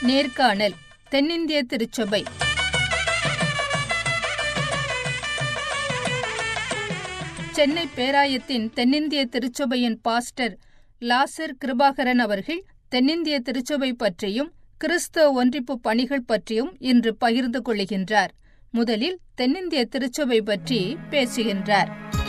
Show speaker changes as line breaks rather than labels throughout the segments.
நேர்காணல் தென்னிந்திய திருச்சபை சென்னை பேராயத்தின் தென்னிந்திய திருச்சபையின் பாஸ்டர் லாசர் கிருபாகரன் அவர்கள் தென்னிந்திய திருச்சபை பற்றியும் கிறிஸ்தவ ஒன்றிப்பு பணிகள் பற்றியும் இன்று பகிர்ந்து கொள்கின்றார் முதலில் தென்னிந்திய திருச்சபை பற்றி பேசுகின்றார்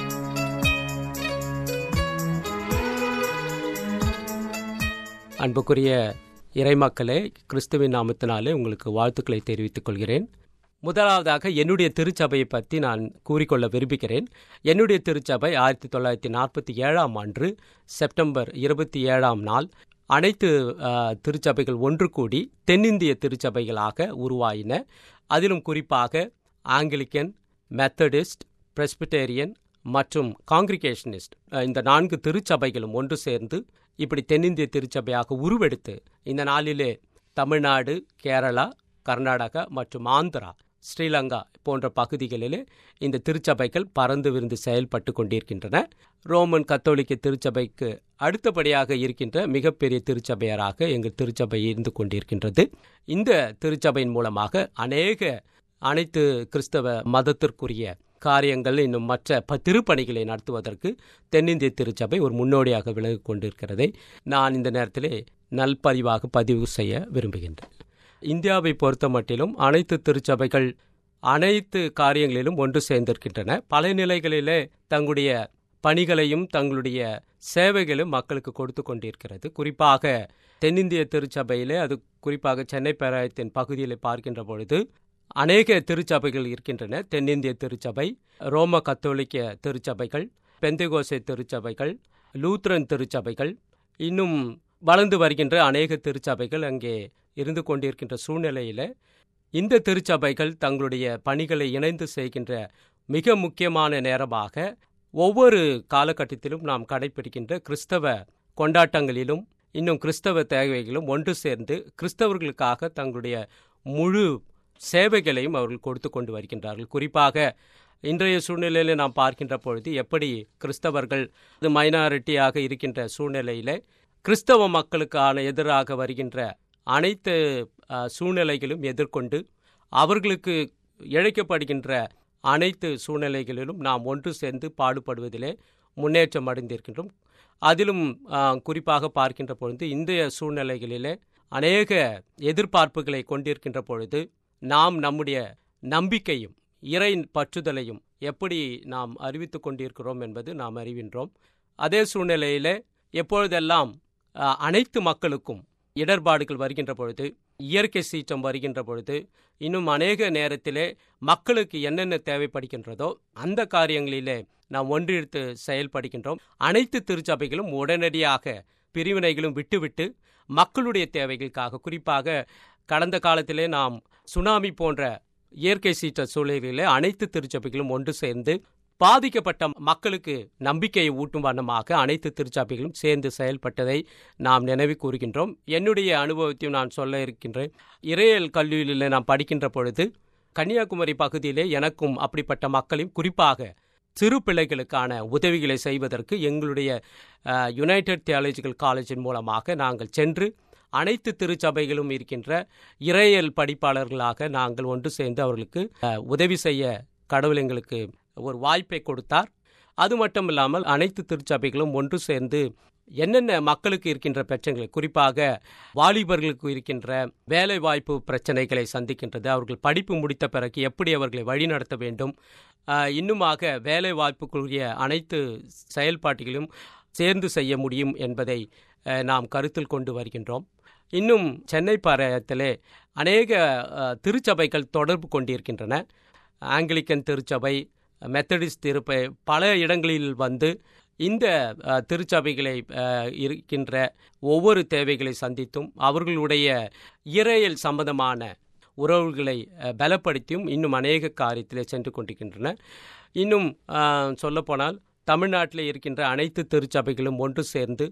அன்புக்குரிய இறைமக்களே கிறிஸ்துவின் நாமத்தினாலே உங்களுக்கு வாழ்த்துக்களை தெரிவித்துக் கொள்கிறேன் முதலாவதாக என்னுடைய திருச்சபையை பற்றி நான் கூறிக்கொள்ள விரும்புகிறேன் என்னுடைய திருச்சபை ஆயிரத்தி தொள்ளாயிரத்தி நாற்பத்தி ஏழாம் ஆண்டு செப்டம்பர் இருபத்தி ஏழாம் நாள் அனைத்து திருச்சபைகள் ஒன்று கூடி தென்னிந்திய திருச்சபைகளாக உருவாயின அதிலும் குறிப்பாக ஆங்கிலிக்கன் மெத்தடிஸ்ட் பிரஸ்பிட்டேரியன் மற்றும் காங்கிரிகேஷனிஸ்ட் இந்த நான்கு திருச்சபைகளும் ஒன்று சேர்ந்து இப்படி தென்னிந்திய திருச்சபையாக உருவெடுத்து இந்த நாளிலே தமிழ்நாடு கேரளா கர்நாடகா மற்றும் ஆந்திரா ஸ்ரீலங்கா போன்ற பகுதிகளிலே இந்த திருச்சபைகள் பறந்து விருந்து செயல்பட்டு கொண்டிருக்கின்றன ரோமன் கத்தோலிக்க திருச்சபைக்கு அடுத்தபடியாக இருக்கின்ற மிகப்பெரிய திருச்சபையராக எங்கள் திருச்சபை இருந்து கொண்டிருக்கின்றது இந்த திருச்சபையின் மூலமாக அநேக அனைத்து கிறிஸ்தவ மதத்திற்குரிய காரியங்கள் இன்னும் மற்ற திருப்பணிகளை நடத்துவதற்கு தென்னிந்திய திருச்சபை ஒரு முன்னோடியாக விலகி கொண்டிருக்கிறதை நான் இந்த நேரத்திலே நல்பதிவாக பதிவு செய்ய விரும்புகின்றேன் இந்தியாவை பொறுத்த மட்டிலும் அனைத்து திருச்சபைகள் அனைத்து காரியங்களிலும் ஒன்று சேர்ந்திருக்கின்றன பல நிலைகளிலே தங்களுடைய பணிகளையும் தங்களுடைய சேவைகளும் மக்களுக்கு கொடுத்து கொண்டிருக்கிறது குறிப்பாக தென்னிந்திய திருச்சபையிலே அது குறிப்பாக சென்னை பேராயத்தின் பகுதியில் பார்க்கின்ற பொழுது அநேக திருச்சபைகள் இருக்கின்றன தென்னிந்திய திருச்சபை ரோம கத்தோலிக்க திருச்சபைகள் பெந்தகோசை திருச்சபைகள் லூத்ரன் திருச்சபைகள் இன்னும் வளர்ந்து வருகின்ற அநேக திருச்சபைகள் அங்கே இருந்து கொண்டிருக்கின்ற சூழ்நிலையில் இந்த திருச்சபைகள் தங்களுடைய பணிகளை இணைந்து செய்கின்ற மிக முக்கியமான நேரமாக ஒவ்வொரு காலகட்டத்திலும் நாம் கடைபிடிக்கின்ற கிறிஸ்தவ கொண்டாட்டங்களிலும் இன்னும் கிறிஸ்தவ தேவைகளும் ஒன்று சேர்ந்து கிறிஸ்தவர்களுக்காக தங்களுடைய முழு சேவைகளையும் அவர்கள் கொடுத்து கொண்டு வருகின்றார்கள் குறிப்பாக இன்றைய சூழ்நிலையில் நாம் பார்க்கின்ற பொழுது எப்படி கிறிஸ்தவர்கள் இது மைனாரிட்டியாக இருக்கின்ற சூழ்நிலையில் கிறிஸ்தவ மக்களுக்கான எதிராக வருகின்ற அனைத்து சூழ்நிலைகளும் எதிர்கொண்டு அவர்களுக்கு இழைக்கப்படுகின்ற அனைத்து சூழ்நிலைகளிலும் நாம் ஒன்று சேர்ந்து பாடுபடுவதிலே முன்னேற்றம் அடைந்திருக்கின்றோம் அதிலும் குறிப்பாக பார்க்கின்ற பொழுது இந்திய சூழ்நிலைகளிலே அநேக எதிர்பார்ப்புகளை கொண்டிருக்கின்ற பொழுது நாம் நம்முடைய நம்பிக்கையும் இறை பற்றுதலையும் எப்படி நாம் அறிவித்து கொண்டிருக்கிறோம் என்பது நாம் அறிகின்றோம் அதே சூழ்நிலையில் எப்பொழுதெல்லாம் அனைத்து மக்களுக்கும் இடர்பாடுகள் வருகின்ற பொழுது இயற்கை சீற்றம் வருகின்ற பொழுது இன்னும் அநேக நேரத்திலே மக்களுக்கு என்னென்ன தேவைப்படுகின்றதோ அந்த காரியங்களிலே நாம் ஒன்றிழுத்து செயல்படுகின்றோம் அனைத்து திருச்சபைகளும் உடனடியாக பிரிவினைகளும் விட்டுவிட்டு மக்களுடைய தேவைகளுக்காக குறிப்பாக கடந்த காலத்திலே நாம் சுனாமி போன்ற இயற்கை சீற்ற சூழலிலே அனைத்து திருச்சபைகளும் ஒன்று சேர்ந்து பாதிக்கப்பட்ட மக்களுக்கு நம்பிக்கையை ஊட்டும் வண்ணமாக அனைத்து திருச்சபைகளும் சேர்ந்து செயல்பட்டதை நாம் நினைவு கூறுகின்றோம் என்னுடைய அனுபவத்தையும் நான் சொல்ல இருக்கின்றேன் இறையல் கல்லூரியில் நாம் படிக்கின்ற பொழுது கன்னியாகுமரி பகுதியிலே எனக்கும் அப்படிப்பட்ட மக்களையும் குறிப்பாக சிறு பிள்ளைகளுக்கான உதவிகளை செய்வதற்கு எங்களுடைய யுனைடெட் தியாலஜிக்கல் காலேஜின் மூலமாக நாங்கள் சென்று அனைத்து திருச்சபைகளும் இருக்கின்ற இறையல் படிப்பாளர்களாக நாங்கள் ஒன்று சேர்ந்து அவர்களுக்கு உதவி செய்ய கடவுள் எங்களுக்கு ஒரு வாய்ப்பை கொடுத்தார் அது மட்டும் இல்லாமல் அனைத்து திருச்சபைகளும் ஒன்று சேர்ந்து என்னென்ன மக்களுக்கு இருக்கின்ற பிரச்சனைகள் குறிப்பாக வாலிபர்களுக்கு இருக்கின்ற வேலை வாய்ப்பு பிரச்சனைகளை சந்திக்கின்றது அவர்கள் படிப்பு முடித்த பிறகு எப்படி அவர்களை வழிநடத்த வேண்டும் இன்னுமாக வேலை வாய்ப்புக்குரிய அனைத்து செயல்பாட்டுகளும் சேர்ந்து செய்ய முடியும் என்பதை நாம் கருத்தில் கொண்டு வருகின்றோம் இன்னும் சென்னை பாளையத்திலே அநேக திருச்சபைகள் தொடர்பு கொண்டிருக்கின்றன ஆங்கிலிக்கன் திருச்சபை மெத்தடிஸ்ட் திருப்பை பல இடங்களில் வந்து இந்த திருச்சபைகளை இருக்கின்ற ஒவ்வொரு தேவைகளை சந்தித்தும் அவர்களுடைய இறையல் சம்பந்தமான உறவுகளை பலப்படுத்தியும் இன்னும் அநேக காரியத்தில் சென்று கொண்டிருக்கின்றன இன்னும் சொல்லப்போனால் தமிழ்நாட்டில் இருக்கின்ற அனைத்து திருச்சபைகளும் ஒன்று சேர்ந்து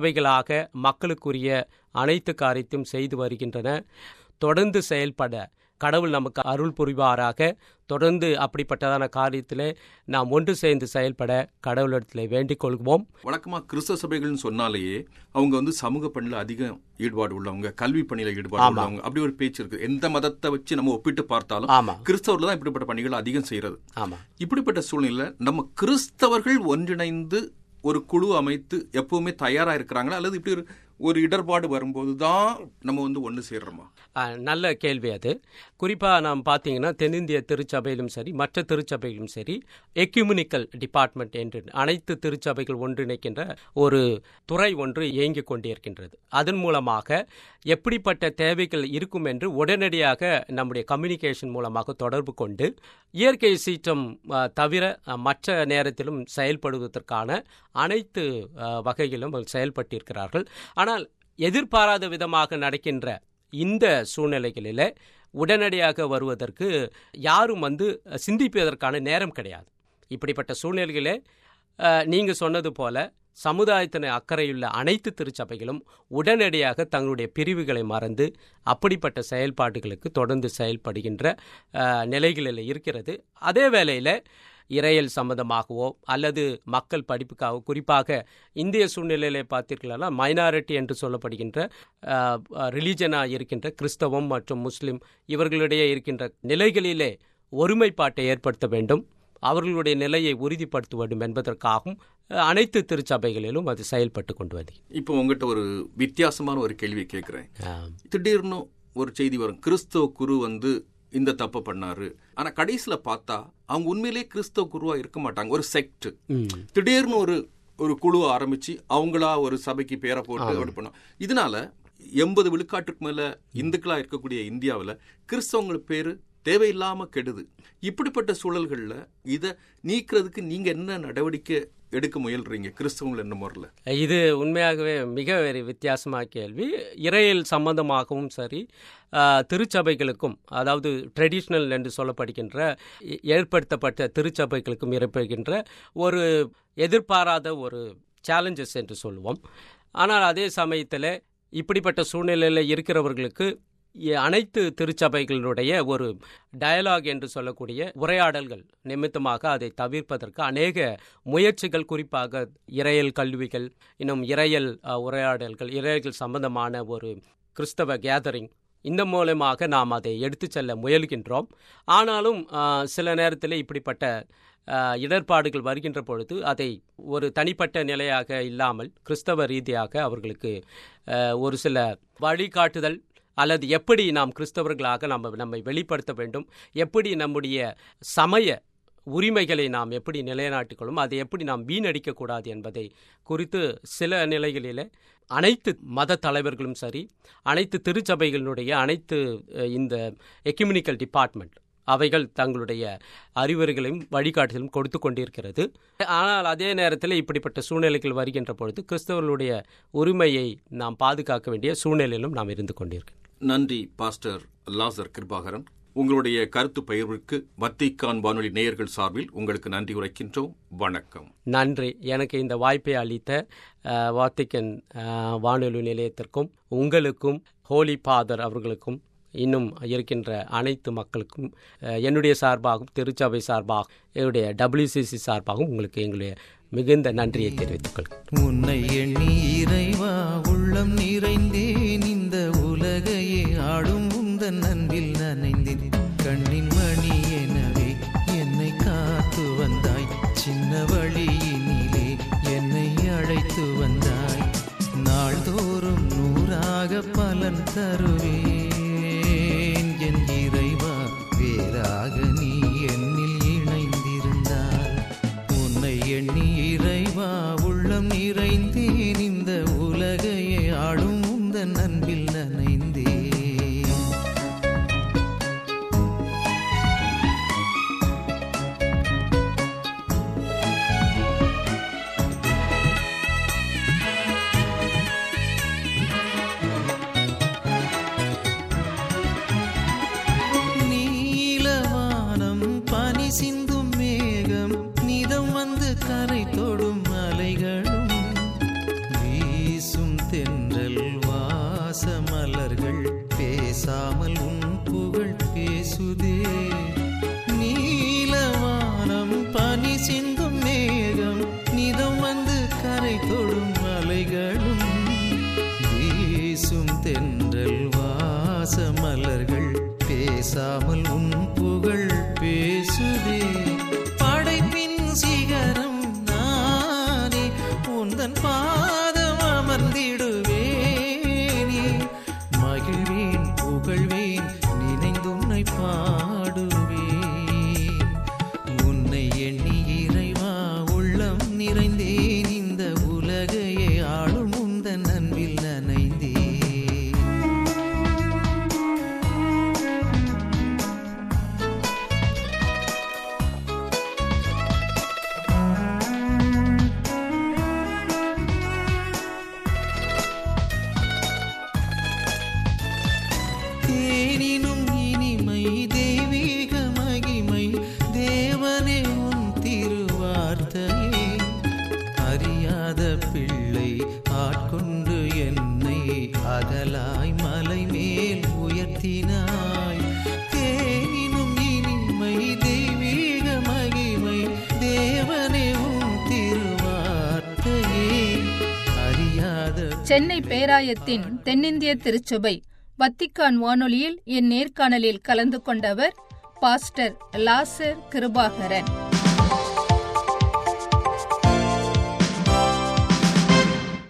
திருச்சபைகளாக மக்களுக்குரிய அனைத்து காரியத்தையும் செய்து வருகின்றன தொடர்ந்து செயல்பட கடவுள் நமக்கு அருள் புரிவாராக தொடர்ந்து அப்படிப்பட்டதான காரியத்திலே நாம் ஒன்று சேர்ந்து செயல்பட கடவுளிடத்தில் வேண்டிக் கொள்வோம்
வழக்கமா கிறிஸ்தவ சபைகள்னு சொன்னாலேயே அவங்க வந்து சமூக பணியில அதிக ஈடுபாடு உள்ளவங்க கல்வி பணியில ஈடுபாடு உள்ளவங்க அப்படி ஒரு பேச்சு இருக்கு எந்த மதத்தை வச்சு நம்ம ஒப்பிட்டு பார்த்தாலும்
ஆமா
கிறிஸ்தவர்கள் தான் இப்படிப்பட்ட பணிகள் அதிகம் செய்யறது
ஆமா
இப்படிப்பட்ட சூழ்நிலையில நம்ம கிறிஸ்தவர்கள் ஒன்றிணைந்து ஒரு குழு அமைத்து எப்பவுமே தயாரா இருக்கிறாங்களா அல்லது இப்படி ஒரு ஒரு இடர்பாடு வரும்போது தான் நம்ம வந்து ஒன்று சேர்றோமா
ஆ, நல்ல கேள்வி அது குறிப்பாக நாம் பார்த்தீங்கன்னா தென்னிந்திய திருச்சபையிலும் சரி மற்ற திருச்சபையிலும் சரி எக்யூமினிக்கல் டிபார்ட்மெண்ட் என்று அனைத்து திருச்சபைகள் ஒன்றிணைக்கின்ற ஒரு துறை ஒன்று இயங்கிக் கொண்டிருக்கின்றது அதன் மூலமாக எப்படிப்பட்ட தேவைகள் இருக்கும் என்று உடனடியாக நம்முடைய கம்யூனிகேஷன் மூலமாக தொடர்பு கொண்டு இயற்கை சீற்றம் ஆ, தவிர ஆ, மற்ற நேரத்திலும் செயல்படுவதற்கான அனைத்து ஆ, வகையிலும் அவர்கள் செயல்பட்டிருக்கிறார்கள் ஆனால் எதிர்பாராத விதமாக நடக்கின்ற இந்த சூழ்நிலைகளில் உடனடியாக வருவதற்கு யாரும் வந்து சிந்திப்பதற்கான நேரம் கிடையாது இப்படிப்பட்ட சூழ்நிலைகளே நீங்கள் சொன்னது போல சமுதாயத்தின அக்கறையுள்ள அனைத்து திருச்சபைகளும் உடனடியாக தங்களுடைய பிரிவுகளை மறந்து அப்படிப்பட்ட செயல்பாடுகளுக்கு தொடர்ந்து செயல்படுகின்ற அஹ், நிலைகளில் இருக்கிறது அதே வேளையில் இறையல் சம்பந்தமாகவோ அல்லது மக்கள் படிப்புக்காகவோ குறிப்பாக இந்திய சூழ்நிலையிலே பார்த்தீர்களா மைனாரிட்டி என்று சொல்லப்படுகின்ற ரிலீஜனாக இருக்கின்ற கிறிஸ்தவம் மற்றும் முஸ்லிம் இவர்களிடையே இருக்கின்ற நிலைகளிலே ஒருமைப்பாட்டை ஏற்படுத்த வேண்டும் அவர்களுடைய நிலையை உறுதிப்படுத்த வேண்டும் என்பதற்காகவும் அஹ், அனைத்து திருச்சபைகளிலும் அது செயல்பட்டு கொண்டு வருகிறது
இப்போ உங்ககிட்ட ஒரு வித்தியாசமான ஒரு கேள்வி கேட்கிறேன்
ஆம்.
திடீர்னு ஒரு செய்தி வரும் கிறிஸ்தவ குரு வந்து இந்த தப்பு பண்ணாரு ஆனா கடைசியில பார்த்தா அவங்க உண்மையிலேயே கிறிஸ்தவ குருவா இருக்க மாட்டாங்க ஒரு செக்ட்
ம்.
திடீர்னு ஒரு ஒரு குழு ஆரம்பிச்சு அவங்களா ஒரு சபைக்கு பேரை போட்டு அப்படி பண்ணோம் இதனால எண்பது விழுக்காட்டுக்கு மேல இந்துக்களா இருக்கக்கூடிய இந்தியாவுல கிறிஸ்தவங்களுக்கு பேரு தேவையில்லாம கெடுது இப்படிப்பட்ட சூழல்கள்ல இத நீக்கிறதுக்கு நீங்க என்ன நடவடிக்கை எடுக்க முயல்றீங்க கிறிஸ்தவங்கள் என்ன முறையில்
இது உண்மையாகவே மிக ஒரு வித்தியாசமான கேள்வி இறையல் சம்பந்தமாகவும் சரி ஆஹ், திருச்சபைகளுக்கும் அதாவது ட்ரெடிஷ்னல் என்று சொல்லப்படுகின்ற ஏ- ஏற்படுத்தப்பட்ட திருச்சபைகளுக்கும் ஏற்படுகின்ற ஒரு எதிர்பாராத ஒரு சேலஞ்சஸ் என்று சொல்லுவோம் ஆனால் அதே சமயத்தில் இப்படிப்பட்ட சூழ்நிலையில் இருக்கிறவர்களுக்கு இ- அனைத்து திருச்சபைகளுடைய ஒரு டயலாக் என்று சொல்லக்கூடிய உரையாடல்கள் நிமித்தமாக அதை தவிர்ப்பதற்கு அநேக முயற்சிகள் குறிப்பாக இறையல் கல்விகள் இன்னும் இறையல் அஹ், உரையாடல்கள் இறையல்கள் சம்பந்தமான ஒரு கிறிஸ்தவ கேதரிங் இந்த மூலமாக நாம் அதை எடுத்துச் செல்ல முயல்கின்றோம் ஆனாலும் அஹ், சில நேரத்தில் இப்படிப்பட்ட அஹ், இடர்பாடுகள் வருகின்ற பொழுது அதை ஒரு தனிப்பட்ட நிலையாக இல்லாமல் கிறிஸ்தவ ரீதியாக அவர்களுக்கு அஹ், ஒரு சில வழிகாட்டுதல் அல்லது எப்படி நாம் கிறிஸ்தவர்களாக நம்ம நம்மை வெளிப்படுத்த வேண்டும் எப்படி நம்முடைய சமய உரிமைகளை நாம் எப்படி நிலைநாட்டிக்கொள்ளும் அதை எப்படி நாம் வீணடிக்கக்கூடாது என்பதை குறித்து சில நிலைகளில் அனைத்து மத தலைவர்களும் சரி அனைத்து திருச்சபைகளினுடைய அனைத்து அஹ், இந்த எக்யூமினிக்கல் டிபார்ட்மெண்ட் அவைகள் தங்களுடைய அறிவுரைகளையும் வழிகாட்டுதலும் கொடுத்து கொண்டிருக்கிறது ஆனால் அதே நேரத்தில் இப்படிப்பட்ட சூழ்நிலைகள் வருகின்ற பொழுது கிறிஸ்தவர்களுடைய உரிமையை நாம் பாதுகாக்க வேண்டிய சூழ்நிலையிலும் நாம் இருந்து கொண்டிருக்கிறோம்
நன்றி பாஸ்டர் லாசர் கிருபாகரன் உங்களுடைய கருத்து பகிர்வுக்கு வத்திக்கான் வானொலி நேயர்கள் சார்பில் உங்களுக்கு நன்றி உரைக்கின்றோம் வணக்கம்
நன்றி எனக்கு இந்த வாய்ப்பை அளித்த அஹ், வாத்திக்கன் அஹ், வானொலி நிலையத்திற்கும் உங்களுக்கும் ஹோலி ஃபாதர் அவர்களுக்கும் இன்னும் இருக்கின்ற அனைத்து மக்களுக்கும் அஹ், என்னுடைய சார்பாகவும் திருச்சபை சார்பாகவும் என்னுடைய டபிள்யூசிசி சார்பாகவும் உங்களுக்கு எங்களுடைய மிகுந்த நன்றியை தெரிவித்துக் கொள்கிறேன்
உன்னை எண்ணி இறைவா உள்ளம் நிறைந்தேன் இந்த உலகையே ஆடும் உந்தன் அன்பில் நனைந்தேன் கண்ணின் மணி எனவே என்னை காத்து வந்தாய் சின்ன வழியினிலே என்னை அழைத்து வந்தாய் நாள்தோறும் நூறாக பலன் தருவேன் என் இறைவா வேறாக நீ என்னில் இணைந்திருந்தால் உன்னை எண்ணி இறைவா உள்ளம் நிறைந்தேன் இந்த உலகையே ஆடும் உந்தன் அன்பில் நனைந்தேன் நீலவானம் பனி சிந்தும் மேகம் நிதம் வந்து கரை தொடும் அலைகளும் பேசாமல் உன் புகழ் பேசுதே படைப்பின் சிகரம் நானே உந்தன் பாதம் அமர்ந்திடுவேனே மகிழ்வேன் புகழ்வேன் நினைந்துன்னை பாடுவேன் உன்னை எண்ணி இறைவா உள்ளம் நிறைந்தேன் இந்த உலகையே ஆளும் உந்தன் அன்பில் நனைந்தேன் தேனினும் இனிமை தெய்வீக மகிமை தேவனே உன் திருவார்த்தையே அறியாத பிள்ளை ஆட்கொண்டு என்னை அகலாய் மலை மேல் உயர்த்தினாய் தேனினும் இனிமை தெய்வீக மகிமை தேவனே உன் திருவார்த்தையே அறியாத
சென்னை பேராயத்தின் தென்னிந்திய திருச்சபை வத்திக்கான் வானொலியில் என் நேர்காணலில் கலந்து கொண்டவர் பாஸ்டர் லாசர் கிருபாகரன்